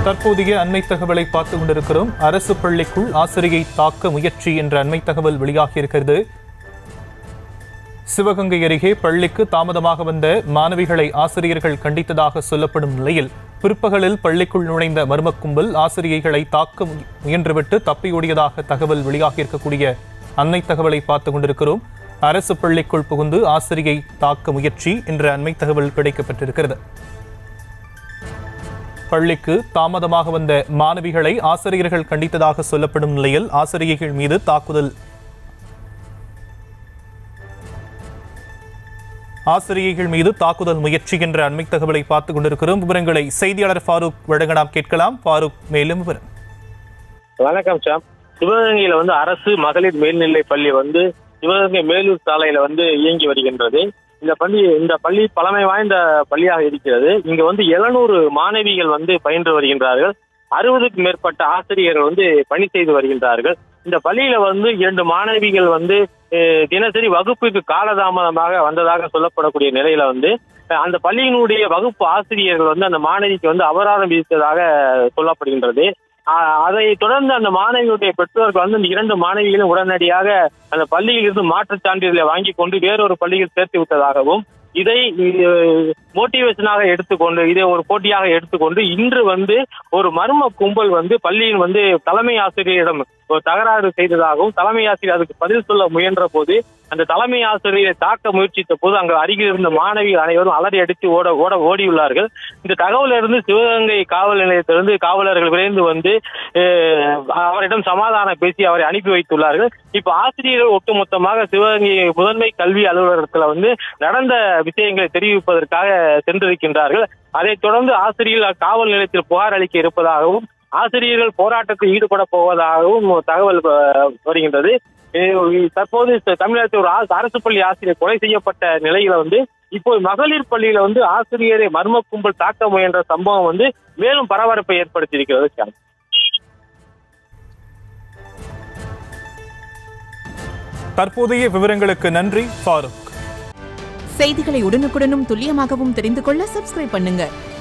தற்போதைய அண்மை தகவலை பார்த்து கொண்டிருக்கிறோம் அரசு பள்ளிக்குள் ஆசிரியை தாக்க முயற்சி என்ற அண்மை தகவல் வெளியாகியிருக்கிறது சிவகங்கை அருகே பள்ளிக்கு தாமதமாக வந்த மாணவிகளை ஆசிரியர்கள் கண்டித்ததாக சொல்லப்படும் நிலையில் பிற்பகலில் பள்ளிக்குள் நுழைந்த மர்ம கும்பல் ஆசிரியைகளை தாக்க முய- முயன்றுவிட்டு தப்பியோடியதாக தகவல் வெளியாகியிருக்கக்கூடிய அண்மை தகவலை பார்த்து கொண்டிருக்கிறோம் அரசு பள்ளிக்குள் புகுந்து ஆசிரியை தாக்க முயற்சி என்ற அண்மை தகவல் கிடைக்கப்பட்டிருக்கிறது பள்ளிக்கு தாமதமாக வந்த மாணவிகளை ஆசிரியர்கள் கண்டித்ததாக சொல்லப்படும் நிலையில் ஆசிரியைகள் மீது தாக்குதல் ஆசிரியைகள் மீது தாக்குதல் முயற்சி என்ற அண்மை தகவலை பார்த்துக் கொண்டிருக்கிறோம் விவரங்களை செய்தியாளர் ஃபாரூக் வழங்க நாம் கேட்கலாம் ஃபாரூக் மேலும் விவரம் வணக்கம் சாம் சிவகங்கையில வந்து அரசு மகளிர் மேல்நிலை பள்ளி வந்து சிவகங்கை மேலூர் சாலையில வந்து இயங்கி வருகின்றது இந்த பள்ளி இந்த பள்ளி பழமை வாய்ந்த பள்ளியாக இருக்கிறது இங்க வந்து எழுநூறு மாணவிகள் வந்து பயின்று வருகின்றார்கள் அறுபதுக்கும் மேற்பட்ட ஆசிரியர்கள் வந்து பணி செய்து வருகின்றார்கள் இந்த பள்ளியில வந்து இரண்டு மாணவிகள் வந்து அஹ், தினசரி வகுப்புக்கு காலதாமதமாக வந்ததாக சொல்லப்படக்கூடிய நிலையில வந்து அஹ், அந்த பள்ளியினுடைய வகுப்பு ஆசிரியர்கள் வந்து அந்த மாணவிக்கு வந்து அபராதம் விதித்ததாக சொல்லப்படுகின்றது ஆஹ் அதை தொடர்ந்து அந்த மாணவியுடைய பெற்றோர்கள் வந்து அந்த இரண்டு மாணவிகளும் உடனடியாக அந்த பள்ளியில் இருந்து மாற்றுச் சான்றிதழை வாங்கி கொண்டு வேறொரு பள்ளியில் சேர்த்து விட்டதாகவும் இதை மோட்டிவேஷனாக எடுத்துக்கொண்டு இதை ஒரு போட்டியாக எடுத்துக்கொண்டு இன்று வந்து ஒரு மர்ம கும்பல் வந்து பள்ளியின் வந்து தலைமை ஆசிரியரிடம் ஒரு தகராறு செய்ததாகவும் தலைமை ஆசிரியர் அதுக்கு பதில் சொல்ல முயன்ற போது அந்த தலைமை ஆசிரியரை தாக்க முயற்சித்த போது அங்கு அருகில் இருந்த மாணவிகள் அனைவரும் அலறி அடித்து ஓட ஓட ஓடியுள்ளார்கள் இந்த தகவலிருந்து சிவகங்கை காவல் நிலையத்திலிருந்து காவலர்கள் விரைந்து வந்து அஹ், அவரிடம் சமாதானம் பேசி அவரை அனுப்பி வைத்துள்ளார்கள் இப்ப ஆசிரியர்கள் ஒட்டுமொத்தமாக சிவகங்கை முதன்மை கல்வி அலுவலகத்துல வந்து நடந்த விஷயங்களை தெரிவிப்பதற்காக சென்றிருக்கின்றார்கள் அதைத் தொடர்ந்து ஆசிரியர்கள் காவல் நிலையத்தில் புகார் அளிக்க இருப்பதாகவும் ஆசிரியர்கள் போராட்டத்தில் ஈடுபட போவதாகவும் தகவல் அஹ், வருகின்றது அஹ், தற்போது தமிழகத்தில் ஒரு ஆ- அரசு பள்ளி ஆசிரியர் கொலை செய்யப்பட்ட நிலையில வந்து இப்போ மகளிர் பள்ளியில வந்து ஆசிரியரை மர்ம கும்பல் தாக்க முயன்ற சம்பவம் வந்து மேலும் பரபரப்பை ஏற்படுத்தியிருக்கிறது சாம். தற்போதைய விவரங்களுக்கு நன்றி ஃபாரூக் செய்திகளை உடனுக்குடனும் துல்லியமாகவும் தெரிந்து கொள்ள சப்ஸ்கிரைப் பண்ணுங்க